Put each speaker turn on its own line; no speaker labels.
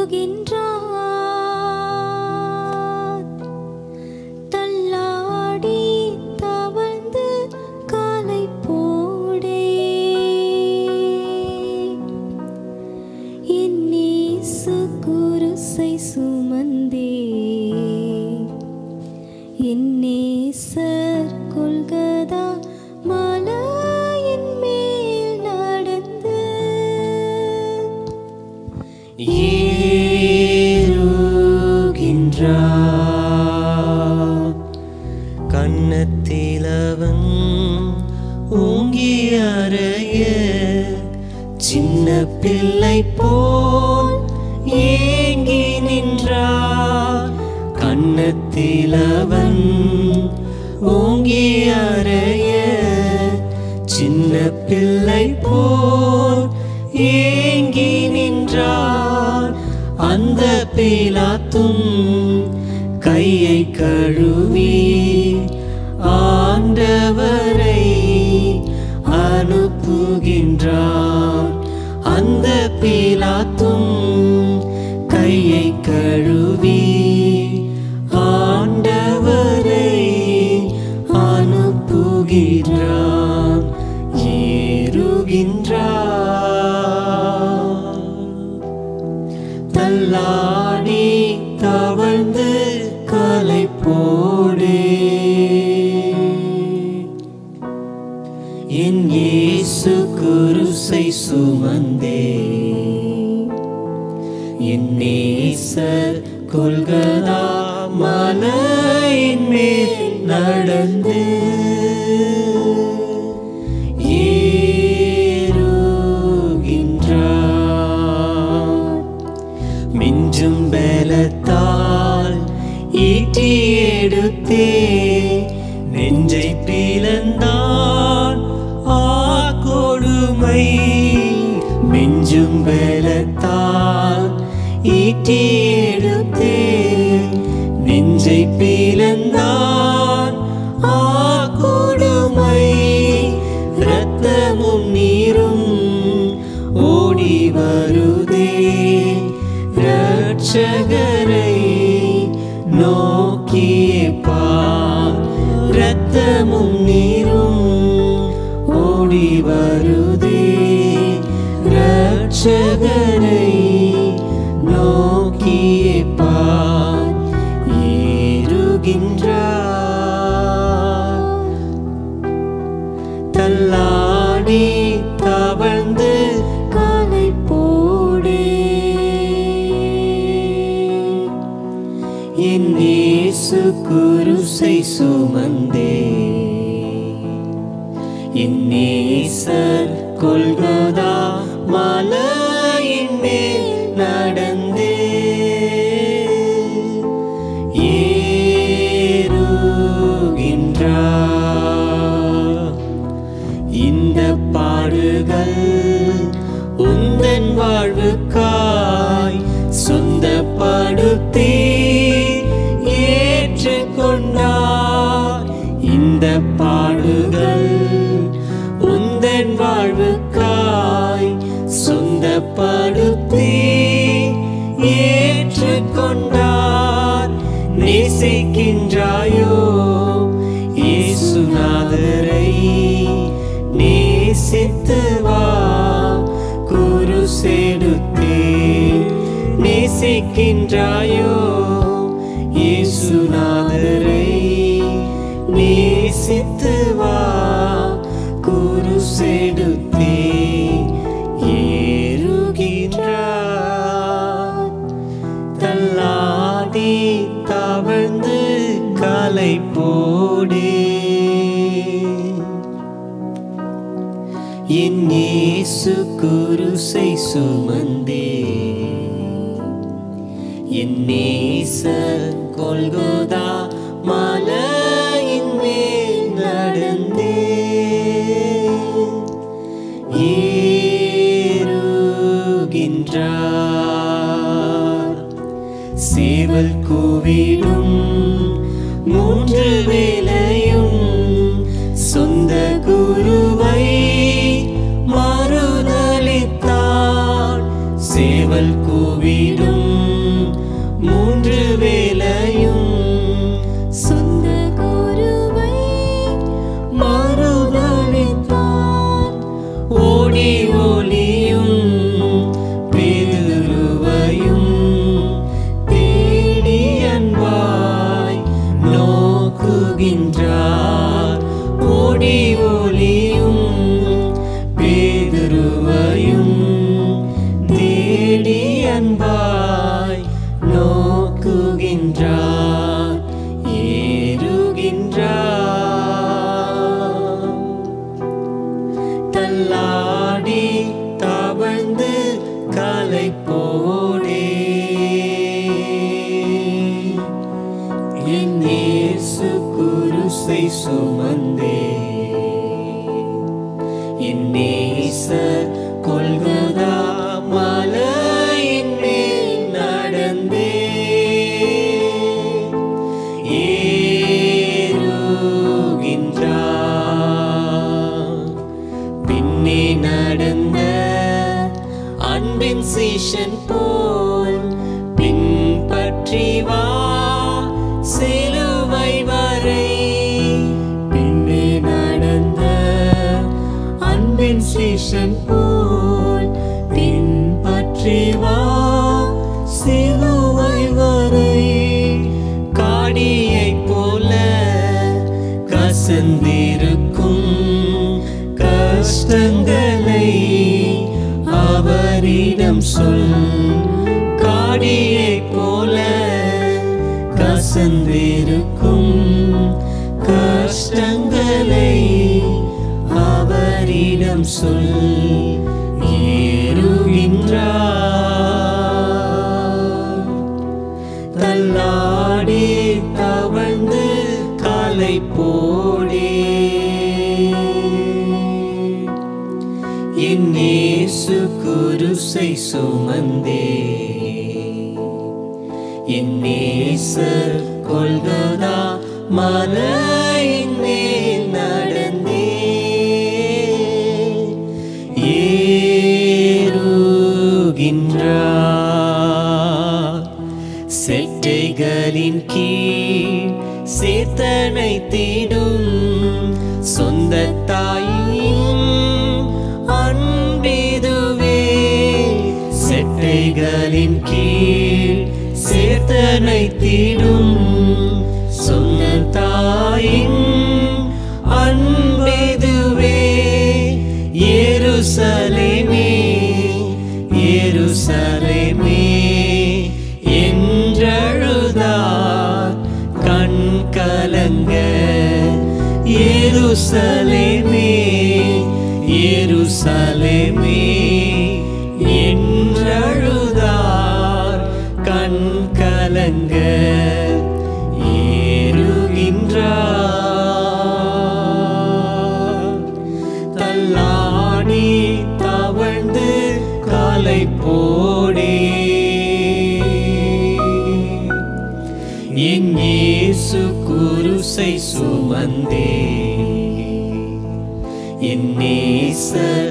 ஏறுகின்றார் தள்ளாடி தவழ்ந்து காலை போடே என் இயேசு குருசை சுமந்தே என் நேசர் கொல்கதா மலையின் மேல் நடந்து
ஏறுகின்றார் கன்னத்திலவன் ஓங்கி அறைய சின்ன பிள்ளை போல் ஏங்கி நின்றார் கன்னத்திலவன் ஓங்கி அறைய சின்ன பிள்ளை போல் ஏங்கி நின்றார் அந்த பிலாத்தும் கையை கழுவி ஆண்டவரை அனுப்புகின்றார் அந்த பிலாத்தும் கையை கழுவி ஆண்டவரை அனுப்புகின்றார் ஏறுகின்றார் தள்ளாடி தவழ்ந்து காலை போடே என் இயேசு குருசை சுமந்தே என் நேசர் கொல்கதா மலையின் மேல் நடந்து ஏறுகின்றார் மிஞ்சும் பலத்தால் ஈட்டி எடுத்தே நெஞ்சை பிளந்தான் ஆ கொடுமை மிஞ்சும் பலத்தால் ஈட்டி எடுத்தே நெஞ்சை பிளந்தான் ஆ கொடுமை இரத்தமும் நீரும் ஓடி வருதே ரட்சகரை நோக்கியே பார் இரத்தமும் நீரும் ஓடி வருதே ரட்சகரை நோக்கியே பார் ஏறுகின்றார் தள்ளாடி தவழ்ந்து
காலை போடே
என் இயேசு குருசை சுமந்தே என் நேசர் கொல்கதா மலையின் மேல் நடந்தே ஏறுகின்றார் இந்த பாடுகள் உந்தன் வாழ்வுக்காய் சொந்தப்படுத்தி ஏற்றுக்கொண்டார் இந்த பாடுகள் உந்தன் வாழ்வுக்காய் சொந்தப்படுத்தி ஏற்றுக்கொண்டார் நேசிக்கின்றாயோ இயேசுநாதரை நேசித்து வா குரு செடுத்தே நேசிக்கின்றாயோ இயேசுநாதரை நேசித்து வா குரு செடுத்தே ஏறுகின்றார் தள்ளாடி தவழ்ந்து காலை போடே என் இயேசு குருசை சுமந்தே என் நேசர் கொல்கோதா மலையின் மேல் நடந்தே ஏறுகின்றார் சேவல் கூவிடும் மூன்று வேளையும் சொந்த குருவை மறுதலித்தான் சேவல் சேவல் கூவிடும் மூன்று வேளையும்
சொந்த குருவை மறுதளித்தான்
ஓடி ஒளியும் பேதுருவையும் தேடி அன்பாய் நோக்குகின்றார் ஓடி ஒளியும் பேதுருவையும் தேடி அன்பாய் நோக்குகின்றார் ஏறுகின்றார் தள்ளாடி தவழ்ந்து காலை போடே என் இயேசு குருசை சுமந்தே என் நேசர் கொள்கதா மலையின் மேல் நடந்தே ஏறுகின்றார் பின்னே நடந்த அன்பின் சீஷன் போல் பின்பற்றி வா சிலுவை வரை பின்னே நடந்த அன்பின் சீஷன் போல் பின்பற்றி வா சிலுவை வரை காடியைப் போல கசந்திருக்கும் கஷ்டங்களை அவரிடம் சொல் காடியைப் போல கசந்திருக்கும் கஷ்டங்களை அவரிடம் சொல் ஏறுகின்றார் தள்ளாடி தவழ்ந்து காலை போடே என் இயேசு குருசை சுமந்தே என் நேசர் கொள்கதா மலையின் மேல் நடந்தே ஏறுகின்றார் செட்டைகளின் கீழ் சேத்தனை தேடும் சொந்த தாயின் அன்பிதுவே செட்டைகளின் கீழ் சேர்த்தனை தீடும் சொந்த தாயின் அன்பிதுவே எருசலேமே எருசலேமே என்றழுதார் கண் கலங்க எருசலேமே எருசலேமே என்றழுதார் கண் கலங்க ஏறுகின்றார் தள்ளாடி தவழ்ந்து காலை போடே என் இயேசு குருசை சுமந்தே என் நேசர்